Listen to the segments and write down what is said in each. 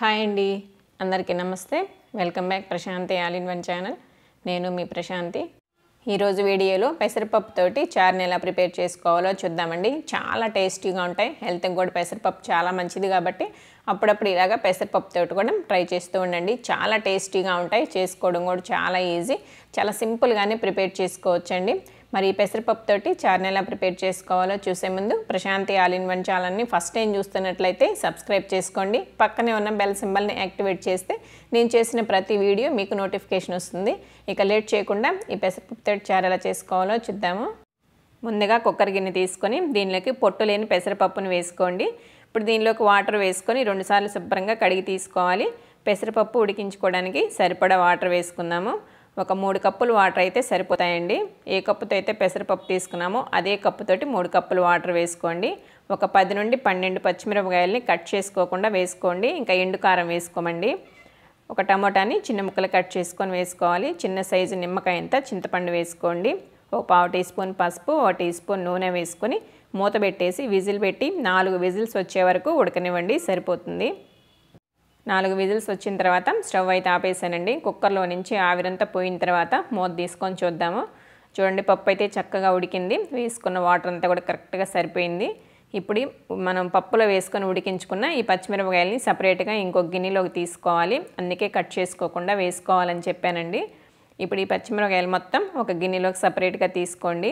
hi అండి అందరికీ నమస్తే welcome back Prashanti all in one channel నేను మీ ప్రశాంతి ఈరోజు వీడియోలో పెసరపప్పు తోటి చారుని ఎలా ప్రిపేర్ చేసుకోవాలో చూద్దామండి చాలా టేస్టీగా ఉంటాయి హెల్త్కి కూడా పెసరపప్పు చాలా మంచిది కాబట్టి అప్పుడప్పుడు ఇలాగా పెసరపప్పు తోటి కూడా ట్రై చేస్తూ ఉండండి చాలా టేస్టీగా ఉంటాయి చేసుకోవడం కూడా చాలా ఈజీ చాలా సింపుల్గానే ప్రిపేర్ చేసుకోవచ్చండి మరి ఈ పెసరపప్పు తోటి చారుని ఎలా ప్రిపేర్ చేసుకోవాలో చూసే ముందు ప్రశాంతి ఆల్ ఇన్ వన్ ఛానల్ని ఫస్ట్ టైం చూస్తున్నట్లయితే సబ్స్క్రైబ్ చేసుకోండి పక్కనే ఉన్న బెల్ సింబల్ని యాక్టివేట్ చేస్తే నేను చేసిన ప్రతి వీడియో మీకు నోటిఫికేషన్ వస్తుంది ఇక లేట్ చేయకుండా ఈ పెసరపప్పు తోటి చారు ఎలా చేసుకోవాలో చూద్దాము ముందుగా కుక్కర్ గిన్నె తీసుకొని దీనిలోకి పొట్టు లేని పెసరపప్పును వేసుకోండి ఇప్పుడు దీనిలోకి వాటర్ వేసుకొని రెండుసార్లు శుభ్రంగా కడిగి తీసుకోవాలి పెసరపప్పు ఉడికించుకోవడానికి సరిపడా వాటర్ వేసుకుందాము ఒక మూడు కప్పులు వాటర్ అయితే సరిపోతాయండి ఏ కప్పుతో అయితే పెసరపప్పు తీసుకున్నామో అదే కప్పుతోటి మూడు కప్పులు వాటర్ వేసుకోండి ఒక పది నుండి పన్నెండు పచ్చిమిరపకాయలని కట్ చేసుకోకుండా వేసుకోండి ఇంకా ఎండు కారం వేసుకోమండి ఒక టమోటాని చిన్న ముక్కలు కట్ చేసుకొని వేసుకోవాలి చిన్న సైజు నిమ్మకాయ అంతా చింతపండు వేసుకోండి ఒక పావు టీ స్పూన్ పసుపు ఒక టీ స్పూన్ నూనె వేసుకొని మూత పెట్టేసి విజిల్ పెట్టి నాలుగు విజిల్స్ వచ్చే వరకు ఉడకనివ్వండి సరిపోతుంది నాలుగు విజిల్స్ వచ్చిన తర్వాత స్టవ్ అయితే ఆపేసానండి కుక్కర్లో నుంచి ఆవిరంతా పోయిన తర్వాత మూత తీసుకొని చూద్దాము చూడండి పప్పు అయితే చక్కగా ఉడికింది వేసుకున్న వాటర్ అంతా కూడా కరెక్ట్గా సరిపోయింది ఇప్పుడు మనం పప్పులో వేసుకొని ఉడికించుకున్న ఈ పచ్చిమిరపకాయలని సపరేట్గా ఇంకొక గిన్నెలోకి తీసుకోవాలి అందుకే కట్ చేసుకోకుండా వేసుకోవాలని చెప్పానండి ఇప్పుడు ఈ పచ్చిమిరపకాయలు మొత్తం ఒక గిన్నెలోకి సపరేట్గా తీసుకోండి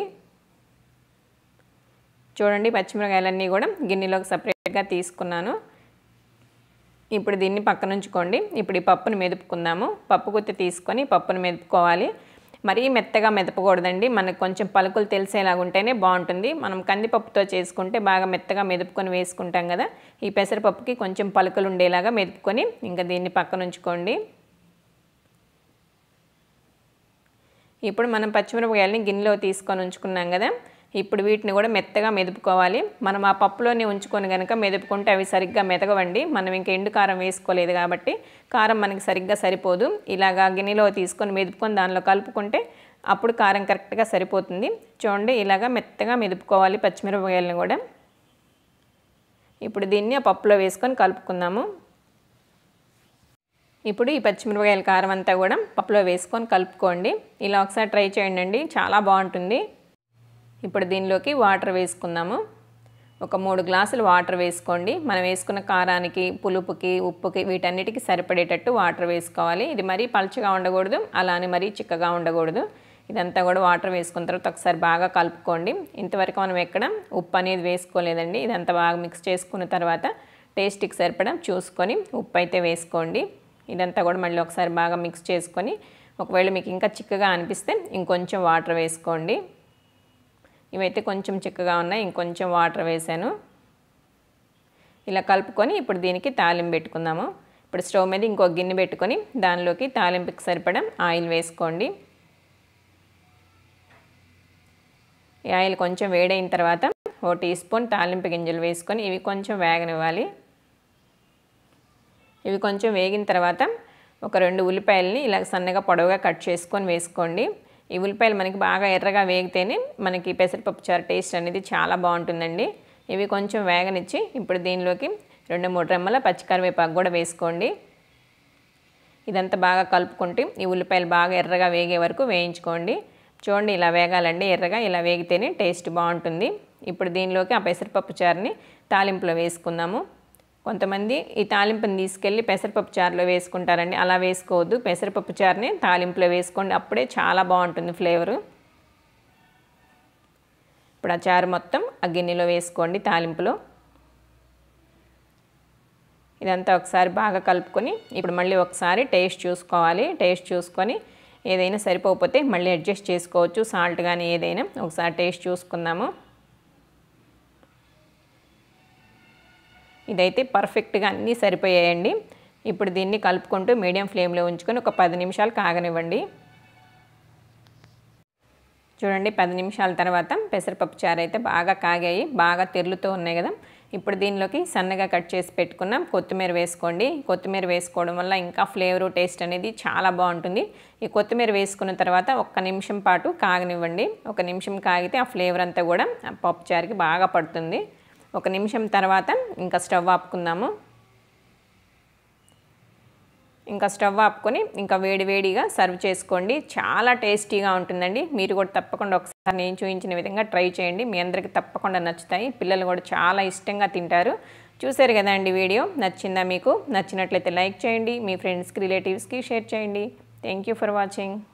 చూడండి పచ్చిమిరపకాయలన్నీ కూడా గిన్నెలోకి సపరేట్గా తీసుకున్నాను ఇప్పుడు దీన్ని పక్కన ఉంచుకోండి ఇప్పుడు ఈ పప్పును మెదుపుకుందాము పప్పు గుత్తి తీసుకొని పప్పును మెదుపుకోవాలి మరీ మెత్తగా మెదపకూడదండి మనకు కొంచెం పలుకులు తెలిసేలాగా ఉంటేనే బాగుంటుంది మనం కందిపప్పుతో చేసుకుంటే బాగా మెత్తగా మెదుపుకొని వేసుకుంటాం కదా ఈ పెసరపప్పుకి కొంచెం పలుకులు ఉండేలాగా మెదుపుకొని ఇంకా దీన్ని పక్కన ఉంచుకోండి ఇప్పుడు మనం పచ్చిమిరపకాయలని గిన్నెలో తీసుకొని ఉంచుకున్నాం కదా ఇప్పుడు వీటిని కూడా మెత్తగా మెదుపుకోవాలి మనం ఆ పప్పులోనే ఉంచుకొని కనుక మెదుపుకుంటే అవి సరిగ్గా మెదగవండి మనం ఇంకా ఎండు కారం వేసుకోలేదు కాబట్టి కారం మనకి సరిగ్గా సరిపోదు ఇలాగా గిన్నెలో తీసుకొని మెదుపుకొని దానిలో కలుపుకుంటే అప్పుడు కారం కరెక్ట్గా సరిపోతుంది చూడండి ఇలాగా మెత్తగా మెదుపుకోవాలి పచ్చిమిరపకాయలను కూడా ఇప్పుడు దీన్ని ఆ పప్పులో వేసుకొని కలుపుకుందాము ఇప్పుడు ఈ పచ్చిమిరపకాయల కారం అంతా కూడా పప్పులో వేసుకొని కలుపుకోండి ఇలా ఒకసారి ట్రై చేయండి చాలా బాగుంటుంది ఇప్పుడు దీనిలోకి వాటర్ వేసుకుందాము ఒక మూడు గ్లాసులు వాటర్ వేసుకోండి మనం వేసుకున్న కారానికి పులుపుకి ఉప్పుకి వీటన్నిటికి సరిపడేటట్టు వాటర్ వేసుకోవాలి ఇది మరీ పలుచగా ఉండకూడదు అలానే మరీ చిక్కగా ఉండకూడదు ఇదంతా కూడా వాటర్ వేసుకున్న తర్వాత ఒకసారి బాగా కలుపుకోండి ఇంతవరకు మనం ఎక్కడ ఉప్పు అనేది వేసుకోలేదండి ఇదంతా బాగా మిక్స్ చేసుకున్న తర్వాత టేస్ట్కి సరిపడా చూసుకొని ఉప్పు అయితే వేసుకోండి ఇదంతా కూడా మళ్ళీ ఒకసారి బాగా మిక్స్ చేసుకొని ఒకవేళ మీకు ఇంకా చిక్కగా అనిపిస్తే ఇంకొంచెం వాటర్ వేసుకోండి ఇవైతే కొంచెం చిక్కగా ఉన్నాయి ఇంకొంచెం వాటర్ వేసాను ఇలా కలుపుకొని ఇప్పుడు దీనికి తాలింపు పెట్టుకుందాము ఇప్పుడు స్టవ్ మీద ఇంకో గిన్నె పెట్టుకొని దానిలోకి తాలింపుకి సరిపడా ఆయిల్ వేసుకోండి ఈ ఆయిల్ కొంచెం వేడైన తర్వాత ఓ టీ స్పూన్ తాలింపు గింజలు వేసుకొని ఇవి కొంచెం వేగనివ్వాలి ఇవి కొంచెం వేగిన తర్వాత ఒక రెండు ఉల్లిపాయలని ఇలా సన్నగా పొడవుగా కట్ చేసుకొని వేసుకోండి ఈ ఉల్లిపాయలు మనకి బాగా ఎర్రగా వేగితేనే మనకి పెసరపప్పు చారు టేస్ట్ అనేది చాలా బాగుంటుందండి ఇవి కొంచెం వేగనిచ్చి ఇప్పుడు దీనిలోకి రెండు మూడు రెమ్మల పచ్చికరివేపాకు కూడా వేసుకోండి ఇదంతా బాగా కలుపుకుంటే ఈ ఉల్లిపాయలు బాగా ఎర్రగా వేగే వరకు వేయించుకోండి చూడండి ఇలా వేగాలండి ఎర్రగా ఇలా వేగితేనే టేస్ట్ బాగుంటుంది ఇప్పుడు దీనిలోకి ఆ పెసరపప్పు చారుని తాలింపులో వేసుకుందాము కొంతమంది ఈ తాలింపుని తీసుకెళ్ళి పెసరపప్పు చారులో వేసుకుంటారండి అలా వేసుకోవద్దు పెసరపప్పు చారుని తాలింపులో వేసుకోండి అప్పుడే చాలా బాగుంటుంది ఫ్లేవరు ఇప్పుడు ఆ చారు మొత్తం ఆ గిన్నెలో వేసుకోండి తాలింపులో ఇదంతా ఒకసారి బాగా కలుపుకొని ఇప్పుడు మళ్ళీ ఒకసారి టేస్ట్ చూసుకోవాలి టేస్ట్ చూసుకొని ఏదైనా సరిపోకపోతే మళ్ళీ అడ్జస్ట్ చేసుకోవచ్చు సాల్ట్ కానీ ఏదైనా ఒకసారి టేస్ట్ చూసుకుందాము ఇదైతే పర్ఫెక్ట్గా అన్నీ సరిపోయాయండి ఇప్పుడు దీన్ని కలుపుకుంటూ మీడియం ఫ్లేమ్లో ఉంచుకొని ఒక పది నిమిషాలు కాగనివ్వండి చూడండి పది నిమిషాల తర్వాత పెసరపప్పు చారు అయితే బాగా కాగాయి బాగా తెరులుతూ ఉన్నాయి కదా ఇప్పుడు దీనిలోకి సన్నగా కట్ చేసి పెట్టుకున్న కొత్తిమీర వేసుకోండి కొత్తిమీర వేసుకోవడం వల్ల ఇంకా ఫ్లేవరు టేస్ట్ అనేది చాలా బాగుంటుంది ఈ కొత్తిమీర వేసుకున్న తర్వాత ఒక్క నిమిషం పాటు కాగనివ్వండి ఒక నిమిషం కాగితే ఆ ఫ్లేవర్ అంతా కూడా పప్పు చారుకి బాగా పడుతుంది ఒక నిమిషం తర్వాత ఇంకా స్టవ్ ఆపుకుందాము ఇంకా స్టవ్ ఆపుకొని ఇంకా వేడి వేడిగా సర్వ్ చేసుకోండి చాలా టేస్టీగా ఉంటుందండి మీరు కూడా తప్పకుండా ఒకసారి నేను చూపించిన విధంగా ట్రై చేయండి మీ అందరికీ తప్పకుండా నచ్చుతాయి పిల్లలు కూడా చాలా ఇష్టంగా తింటారు చూసారు కదా అండి వీడియో నచ్చిందా మీకు నచ్చినట్లయితే లైక్ చేయండి మీ ఫ్రెండ్స్కి రిలేటివ్స్కి షేర్ చేయండి థ్యాంక్ యూ ఫర్ వాచింగ్